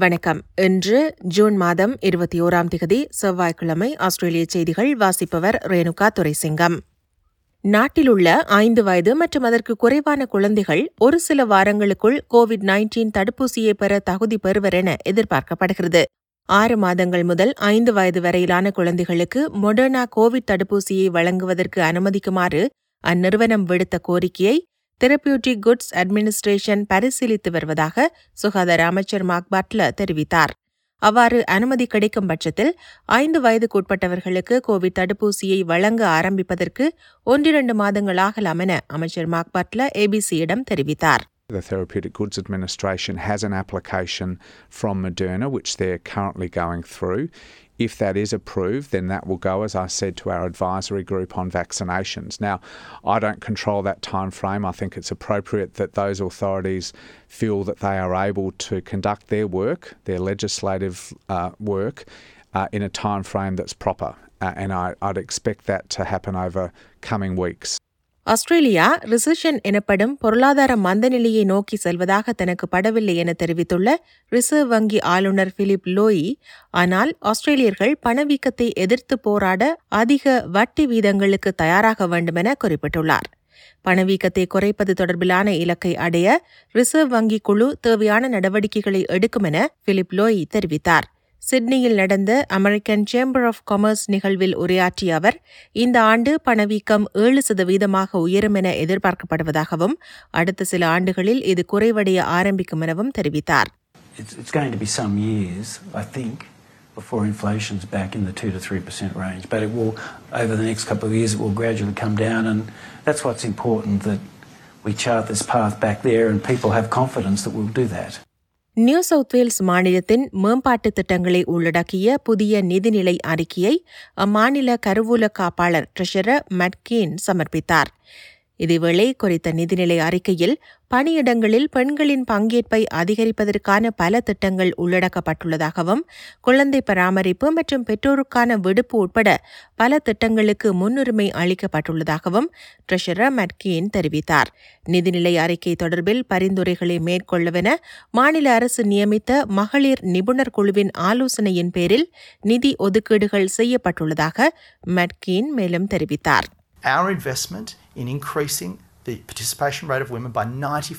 வணக்கம் இன்று ஜூன் மாதம் இருபத்தி ஓராம் திகதி செவ்வாய்க்கிழமை ஆஸ்திரேலிய செய்திகள் வாசிப்பவர் ரேணுகா துரைசிங்கம் நாட்டிலுள்ள ஐந்து வயது மற்றும் அதற்கு குறைவான குழந்தைகள் ஒரு சில வாரங்களுக்குள் கோவிட் நைன்டீன் தடுப்பூசியை பெற தகுதி பெறுவர் என எதிர்பார்க்கப்படுகிறது ஆறு மாதங்கள் முதல் ஐந்து வயது வரையிலான குழந்தைகளுக்கு மொடர்னா கோவிட் தடுப்பூசியை வழங்குவதற்கு அனுமதிக்குமாறு அந்நிறுவனம் விடுத்த கோரிக்கையை தெரபியூட்டிக் குட்ஸ் அட்மினிஸ்ட்ரேஷன் பரிசீலித்து வருவதாக சுகாதார அமைச்சர் மார்க் பட்லர் தெரிவித்தார் அவ்வாறு அனுமதி கிடைக்கும் பட்சத்தில் ஐந்து வயதுக்குட்பட்டவர்களுக்கு கோவிட் தடுப்பூசியை வழங்க ஆரம்பிப்பதற்கு ஒன்றிரண்டு மாதங்கள் ஆகலாம் என அமைச்சர் மார்க் பட்லர் ஏபிசியிடம் தெரிவித்தார் The Therapeutic Goods Administration has an application from Moderna, which they're currently going through. If that is approved, then that will go, as I said, to our advisory group on vaccinations. Now, I don't control that time frame. I think it's appropriate that those authorities feel that they are able to conduct their work, their legislative uh, work, uh, in a time frame that's proper. Uh, and I, I'd expect that to happen over coming weeks. Australia recession எனப்படும் பொருளாதார மந்தநிலையை நோக்கி செல்வதாக தனக்கு படவில்லை என தெரிவித்துள்ள reserve வங்கி ஆளுநர் பிலிப் லோயி ஆனால் ஆஸ்திரேலியர்கள் பணவீக்கத்தை எதிர்த்து போராட அதிக வட்டி வீதங்களுக்கு தயாராக வேண்டும் என குறிப்பிட்டுள்ளார் பணவீக்கத்தை குறைப்பது தொடர்பிலான இலக்கை அடைய ரிசர்வ் வங்கி குழு தேவையான நடவடிக்கைகளை எடுக்கும் என பிலிப் லோயி தெரிவித்தார் சிட்னியில் நடந்த அமெரிக்கன் சேம்பர் ஆஃப் காமர்ஸ் நிகழ்வில் உரையாற்றிய அவர் இந்த ஆண்டு பணவீக்கம் ஏழு சதவீதமாக உயரும் என எதிர்பார்க்கப்படுவதாகவும் அடுத்த சில ஆண்டுகளில் இது குறைவடைய ஆரம்பிக்கும் எனவும் தெரிவித்தார் It's, it's going to be some years, I think, before inflation's back in the 2 to 3% range. But it will, over the next couple of years, it will gradually come down. And that's what's important that we chart this path back there and people have confidence that we'll do that. New South Wales மாநிலத்தின் மேம்பாட்டு திட்டங்களை உள்ளடக்கிய புதிய நிதிநிலை அறிக்கையை அம்மாநில கருவூல காப்பாளர் ட்ரெஷரர் மட்கீன் சமர்ப்பித்தார் இதேவேளை குறித்த நிதிநிலை அறிக்கையில் பணியிடங்களில் பெண்களின் பங்கேற்பை அதிகரிப்பதற்கான பல திட்டங்கள் உள்ளடக்கப்பட்டுள்ளதாகவும் குழந்தை பராமரிப்பு மற்றும் பெற்றோருக்கான விடுப்பு உட்பட பல திட்டங்களுக்கு முன்னுரிமை அளிக்கப்பட்டுள்ளதாகவும் ட்ரெஷரர் மட்கீன் தெரிவித்தார் நிதிநிலை அறிக்கை தொடர்பில் பரிந்துரைகளை மேற்கொள்ளவென மாநில அரசு நியமித்த மகளிர் நிபுணர் குழுவின் ஆலோசனையின் பேரில் நிதி ஒதுக்கீடுகள் செய்யப்பட்டுள்ளதாக மட்கீன் மேலும் தெரிவித்தார் Our investment in increasing the participation rate of women by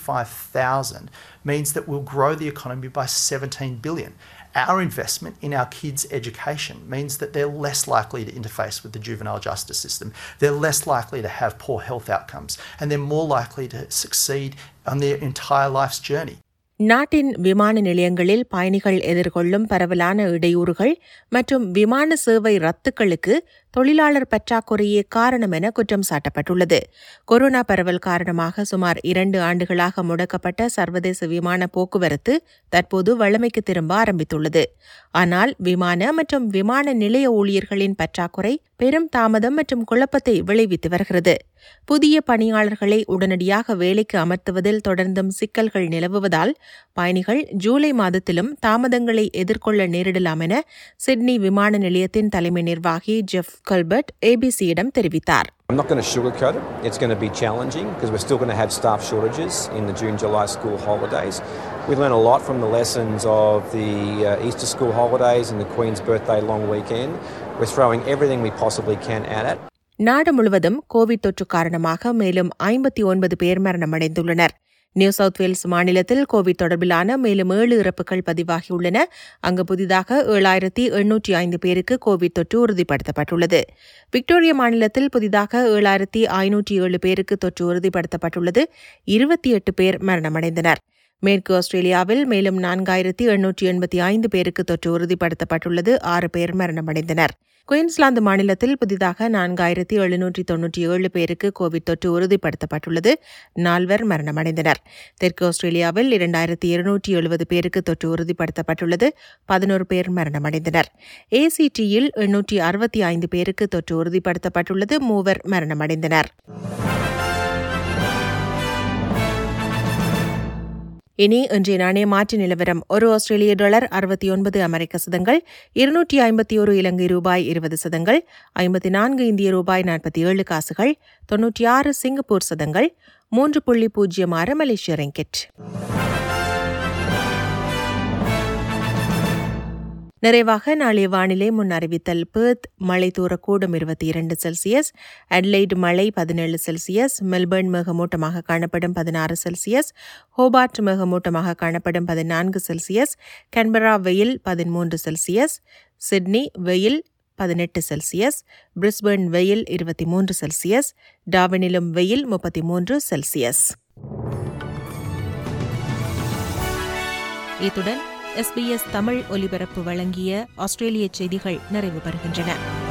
95,000 means that we'll grow the economy by 17 billion. Our investment in our kids' education means that they're less likely to interface with the juvenile justice system. They're less likely to have poor health outcomes, and they're more likely to succeed on their entire life's journey. நாட்டின் விமான நிலையங்களில் பயணிகள் எதிர்கொள்ளும் பரவலான இடையூறுகள் மற்றும் விமான சேவை ரத்துக்களுக்கு தொழிலாளர் பற்றாக்குறையே காரணம் என குற்றம் சாட்டப்பட்டுள்ளது கொரோனா பரவல் காரணமாக சுமார் இரண்டு ஆண்டுகளாக முடக்கப்பட்ட சர்வதேச விமான போக்குவரத்து தற்போது வழமைக்கு திரும்ப ஆரம்பித்துள்ளது ஆனால் விமான மற்றும் விமான நிலைய ஊழியர்களின் பற்றாக்குறை பெரும் தாமதம் மற்றும் குழப்பத்தை விளைவித்து வருகிறது புதிய பணியாளர்களை உடனடியாக வேலைக்கு அமர்த்துவதில் தொடர்ந்தும் சிக்கல்கள் நிலவுவதால் பயணிகள் ஜூலை மாதத்திலும் தாமதங்களை எதிர்கொள்ள நேரிடலாம் என சிட்னி விமான நிலையத்தின் தலைமை நிர்வாகி ஜெஃப் கல்பர்ட் ஏபிசியிடம் தெரிவித்தார் I'm not going to sugarcoat it. It's going to be challenging because we're still going to have staff shortages in the June July school holidays. We learn a lot from the lessons of the uh, Easter school holidays and the Queen's birthday long weekend. We're throwing everything we possibly can at it. நாடு முழுவதும் Covid தொற்று காரணமாக மேலும் ஐம்பத்தி ஒன்பது பேர் மரணமடைந்துள்ளனர் New South Wales மாநிலத்தில் கோவிட் தொடர்பிலான மேலும் ஏழு இறப்புகள் பதிவாகியுள்ளன அங்கு புதிதாக ஏழாயிரத்தி எண்ணூற்றி ஐந்து பேருக்கு கோவிட் தொற்று உறுதிப்படுத்தப்பட்டுள்ளது விக்டோரியா மாநிலத்தில் புதிதாக ஏழாயிரத்தி ஐநூற்றி ஏழு பேருக்கு தொற்று உறுதிப்படுத்தப்பட்டுள்ளது இருபத்தி எட்டு பேர் மரணமடைந்தனர் மேற்கு ஆஸ்திரேலியாவில் மேலும் நான்காயிரத்தி எண்ணூற்றி எண்பத்தி ஐந்து பேருக்கு தொற்று உறுதிப்படுத்தப்பட்டுள்ளது ஆறு பேர் மரணமடைந்தனர் குயின்ஸ்லாந்து மாநிலத்தில் புதிதாக நான்காயிரத்தி எழுநூற்றி தொன்னூற்றி ஏழு பேருக்கு கோவிட் தொற்று உறுதிப்படுத்தப்பட்டுள்ளது நால்வர் மரணமடைந்தனர் தெற்கு ஆஸ்திரேலியாவில் இரண்டாயிரத்தி இருநூற்றி எழுபது பேருக்கு தொற்று உறுதிப்படுத்தப்பட்டுள்ளது பதினோரு பேர் மரணமடைந்தனர் ஏசிடியில் எண்ணூற்றி அறுபத்தி ஐந்து பேருக்கு தொற்று உறுதிப்படுத்தப்பட்டுள்ளது மூவர் மரணமடைந்தனர் இனி இன்றைய நாணய மாற்று நிலவரம் ஒரு ஆஸ்திரேலிய டாலர் அறுபத்தி ஒன்பது அமெரிக்க சதங்கள் இருநூற்றி ஐம்பத்தி ஒரு இலங்கை ரூபாய் இருபது சதங்கள் ஐம்பத்தி நான்கு இந்திய ரூபாய் நாற்பத்தி ஏழு காசுகள் தொன்னூற்றி ஆறு சிங்கப்பூர் சதங்கள் மூன்று புள்ளி பூஜ்ஜியம் ஆறு மலேசிய ரெங்கெட் நிறைவாக நாளைய வானிலை முன் அறிவித்தல் பேர்த் மழை தூரக்கூடும் இருபத்தி இரண்டு செல்சியஸ் அட்லைட் மழை பதினேழு செல்சியஸ் மெல்பர்ன் மேகமூட்டமாக காணப்படும் பதினாறு செல்சியஸ் ஹோபார்ட் மேகமூட்டமாக காணப்படும் பதினான்கு செல்சியஸ் கன்பரா வெயில் பதிமூன்று செல்சியஸ் சிட்னி வெயில் பதினெட்டு செல்சியஸ் பிரிஸ்பர்ன் வெயில் இருபத்தி மூன்று செல்சியஸ் டாவினிலும் வெயில் முப்பத்தி மூன்று செல்சியஸ் இத்துடன் எஸ்பிஎஸ் தமிழ் ஒலிபரப்பு வழங்கிய ஆஸ்திரேலிய செய்திகள் நிறைவு பெறுகின்றன